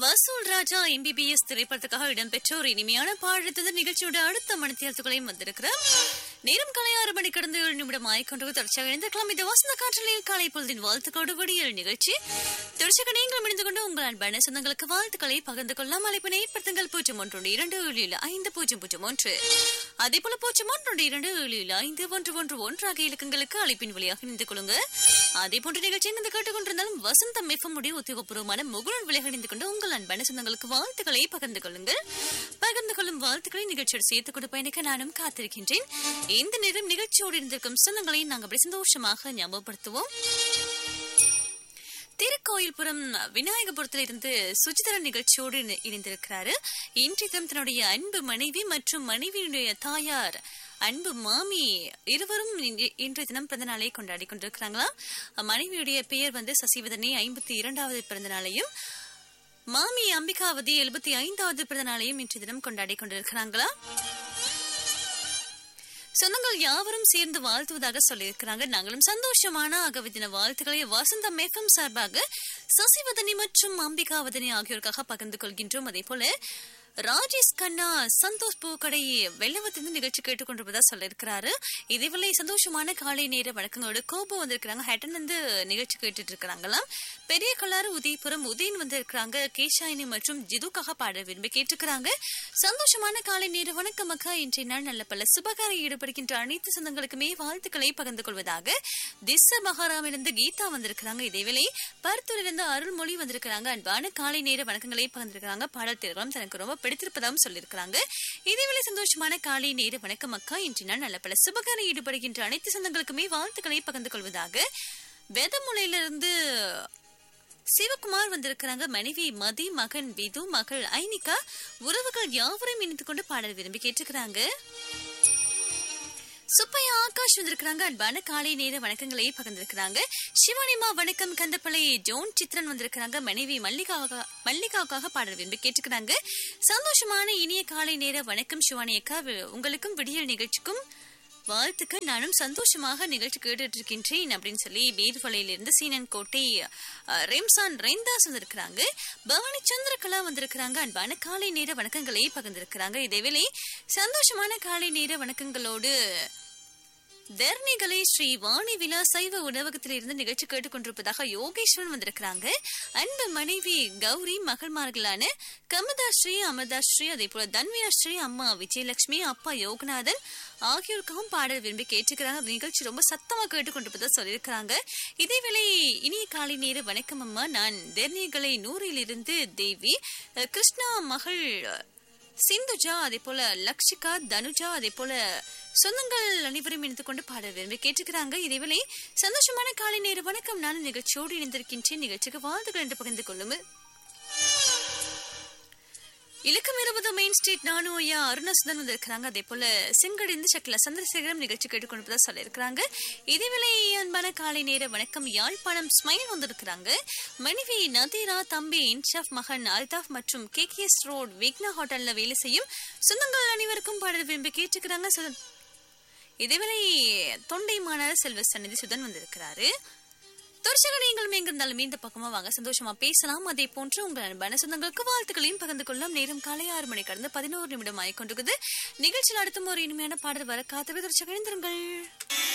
வசூல் ராஜா எம்பிபிஎஸ் திரைப்படத்துக்காக இடம்பெற்ற ஒரு இனிமையான பாடத்தது நிகழ்ச்சியோட அடுத்த மணித்தியாலத்துக்களையும் வந்திருக்கிறோம் நேரம் காலை ஆறு மணி கடந்து ஏழு நிமிடம் ஆய்கொண்டு தொடர்ச்சியாக இணைந்திருக்கலாம் இது வசந்த காற்றலையில் காலை பொழுதின் வாழ்த்துக்கோடு வடியல் நிகழ்ச்சி தொடர்ச்சியாக நீங்கள் முடிந்து கொண்டு உங்கள் அன்பான சொந்தங்களுக்கு வாழ்த்துக்களை பகிர்ந்து கொள்ளலாம் அழைப்பினை ஏற்படுத்துங்கள் பூஜ்ஜியம் ஒன்று இரண்டு ஏழு ஏழு ஐந்து பூஜ்ஜியம் பூஜ்ஜியம் ஒன்று அதே போல பூஜ்ஜியம் ஒன்று இரண்டு ஏழு ஏழு ஐந்து ஒன்று ஒன்று ஒன்று ஆகிய இலக்கங்களுக்கு அழைப்பின் வழியாக இணைந்து கொள்ளுங்க அதே போன்ற நிகழ்ச்சியை இந்த கேட்டுக்கொண்டிருந்தாலும் வசந்தம் எஃப்எம் உடைய உத்தியோகபூர்வமான முகுலன் விலைகள் இணைந்து கொண்டு உங்கள் அன்பான சொந்தங்களுக்கு வாழ்த்துக்களை பகிர்ந்து கொள்ளுங்கள் பகிர்ந்து கொள்ளும் வாழ்த்துக்களை நிகழ்ச்சியோடு சேர்த்துக் கொண்டு பயணிக்க நானும் காத்திருக்கின்றேன் இந்த நேரம் நிகழ்ச்சியோடு இருந்திருக்கும் சொந்தங்களை நாங்கள் அப்படி சந்தோஷமாக ஞாபகப்படுத்துவோம் திருக்கோயில்புரம் விநாயகபுரத்தில் இருந்து சுஜிதரன் நிகழ்ச்சியோடு இணை- இணைந்திருக்கிறாரு இன்றைய தினம் தன்னுடைய அன்பு மனைவி மற்றும் மனைவியுடைய தாயார் அன்பு மாமி இருவரும் இன்று- இன்றைய தினம் பிறந்த நாளை கொண்டாடி கொண்டிருக்கிறாங்களா மனைவியுடைய பெயர் வந்து சசிவதனி ஐம்பத்தி இரண்டாவது பிறந்த நாளையும் மாமி அம்பிகாவதி எழுபத்தி ஐந்தாவது பிறந்த நாளையும் இன்றைய தினம் கொண்டாடி கொண்டிருக்கிறாங்களா சொந்தங்கள் யாவரும் சேர்ந்து வாழ்த்துவதாக சொல்லியிருக்கிறாங்க நாங்களும் சந்தோஷமான ஆகவே தின வாழ்த்துக்களை வசந்தம் எஃப்எம் சார்பாக சசிவதனி மற்றும் அம்பிகாவதனி ஆகியோருக்காக பகிர்ந்து கொள்கின்றோம் அதே போல ராஜேஷ் கண்ணா சந்தோஷ் பூக்கடை வெள்ளவத்திலிருந்து நிகழ்ச்சி கேட்டுக்கொண்டிருப்பதா சொல்லியிருக்கிறாரு இதேவேளை சந்தோஷமான காலை நேர வணக்கங்களோட கோபம் வந்திருக்கிறாங்க ஹேட்டன் வந்து நிகழ்ச்சி கேட்டுட்டு இருக்கிறாங்களாம் பெரிய கலாறு உதயபுரம் உதயன் வந்திருக்கிறாங்க கேஷாயினி மற்றும் ஜிதுக்காக பாட விரும்பி கேட்டுக்கிறாங்க சந்தோஷமான காலை நேர வணக்கம் அக்கா இன்றைய நாள் நல்ல பல சுபகார ஈடுபடுகின்ற அனைத்து சொந்தங்களுக்குமே வாழ்த்துக்களை பகிர்ந்து கொள்வதாக திச மகாராமிலிருந்து கீதா வந்திருக்கிறாங்க இதேவேளை பருத்தூரிலிருந்து அருள்மொழி வந்திருக்கிறாங்க அன்பான காலை நேர வணக்கங்களை பகிர்ந்திருக்கிறாங்க பாடல் தேர்வம் தனக்கு ரொம்ப பிடித்திருப்பதாகவும் சொல்லியிருக்கிறாங்க இதேவேளை சந்தோஷமான காலை நேர வணக்கம் அக்கா இன்றைய நாள் நல்ல பல சுபகார ஈடுபடுகின்ற அனைத்து சொந்தங்களுக்குமே வாழ்த்துக்களை பகிர்ந்து கொள்வதாக வெதமுலையிலிருந்து சிவகுமார் வந்திருக்கிறாங்க மனைவி மதி மகன் விது மகள் ஐனிகா உறவுகள் யாவரையும் இணைத்துக் கொண்டு பாடல் விரும்பி கேட்டுக்கிறாங்க சுப்பையா ஆகாஷ் வந்திருக்கிறாங்க அன்பான காலை நேர வணக்கங்களை பகிர்ந்திருக்கிறாங்க சிவானிமா வணக்கம் கந்தப்பளை ஜோன் சித்ரன் வந்திருக்கிறாங்க மனைவி மல்லிகா மல்லிகாவுக்காக பாடல் விரும்பி கேட்டுக்கிறாங்க சந்தோஷமான இனிய காலை நேர வணக்கம் சிவானி அக்கா வி- உங்களுக்கும் விடியல் நிகழ்ச்சிக்கும் வாழ்த்துக்கள் நானும் சந்தோஷமாக நிகழ்ச்சி கேட்டுட்டு இருக்கின்றேன் அப்படின்னு சொல்லி வேர்வலையிலிருந்து சீனன் கோட்டை அஹ், ரெம்சான் ரெய்ந்தாஸ் வந்திருக்கிறாங்க பவானி சந்திரகலா வந்திருக்கிறாங்க அன்பான காலை நேர வணக்கங்களை பகிர்ந்திருக்கிறாங்க இதேவேளை சந்தோஷமான காலை நேர வணக்கங்களோடு தர்ணிகளை ஸ்ரீ வாணி விழா சைவ உணவகத்தில் இருந்து நிகழ்ச்சி கேட்டுக்கொண்டிருப்பதாக யோகேஸ்வரன் வந்திருக்கிறாங்க அன்பு மனைவி கௌரி மகள்மார்களான கமதா ஸ்ரீ அமர்தா ஸ்ரீ அதே போல தன்வியா ஸ்ரீ அம்மா விஜயலட்சுமி அப்பா யோகநாதன் ஆகியோருக்காகவும் பாடல் விரும்பி கேட்டுக்கிறாங்க அந்த நிகழ்ச்சி ரொம்ப சத்தமா கேட்டுக்கொண்டிருப்பதா சொல்லியிருக்கிறாங்க இதேவேளை இனிய காலை நேர வணக்கம் அம்மா நான் தெர்னிகளை நூறிலிருந்து தேவி அஹ், கிருஷ்ணா மகள் சிந்துஜா அதே போல லக்ஷிகா தனுஜா அதே போல சொந்தங்கள் அனைவரும் இணைந்து கொண்டு பாட விரும்பி கேட்டுக்கிறாங்க இதேவேளை சந்தோஷமான காலை நேர வணக்கம் நான் நிகழ்ச்சியோடு இணைந்திருக்கின்றேன் நிகழ்ச்சிக்கு வாழ்த்துக்கள் என்று பகிர்ந்து கொள்ளும் இலக்கம் இருபது மெயின் ஸ்ட்ரீட் நானு ஐயா அருணசுதன் வந்திருக்கிறாங்க அதே போல செங்கடிந்து சக்கல சந்திரசேகரம் நிகழ்ச்சி கேட்டுக்கொண்டு சொல்லியிருக்கிறாங்க இதேவேளை அன்பான காலை நேர வணக்கம் யாழ்ப்பாணம் ஸ்மைல் வந்திருக்கிறாங்க மனைவி நதீரா தம்பி இன்ஷாப் மகன் அல்தாஃப் மற்றும் கேகேஎஸ் ரோட் விக்னா ஹோட்டல்ல வேலை செய்யும் சொந்தங்கள் அனைவருக்கும் பாடல் விரும்பி கேட்டுக்கிறாங்க சுதன் இதேவேளை தொண்டை மாநகர செல்வ சந்நிதி சுதன் வந்திருக்கிறாரு தொடர்ச்சியாக நீங்களும் எங்கிருந்தாலும் இந்த பக்கமா வாங்க சந்தோஷமா பேசலாம் அதே போன்று உங்கள் அன்பான சொந்தங்களுக்கு வாழ்த்துக்களையும் பகிர்ந்து கொள்ளலாம் நேரம் காலை ஆறு மணி கடந்து பதினோரு நிமிடம் ஆகிக்கொண்டிருக்குது நிகழ்ச்சியில் அடுத்த ஒரு இனிமையான பாடல் வர காத்திருக்க தொடர்ச்சியாக இணைந்திருங்கள்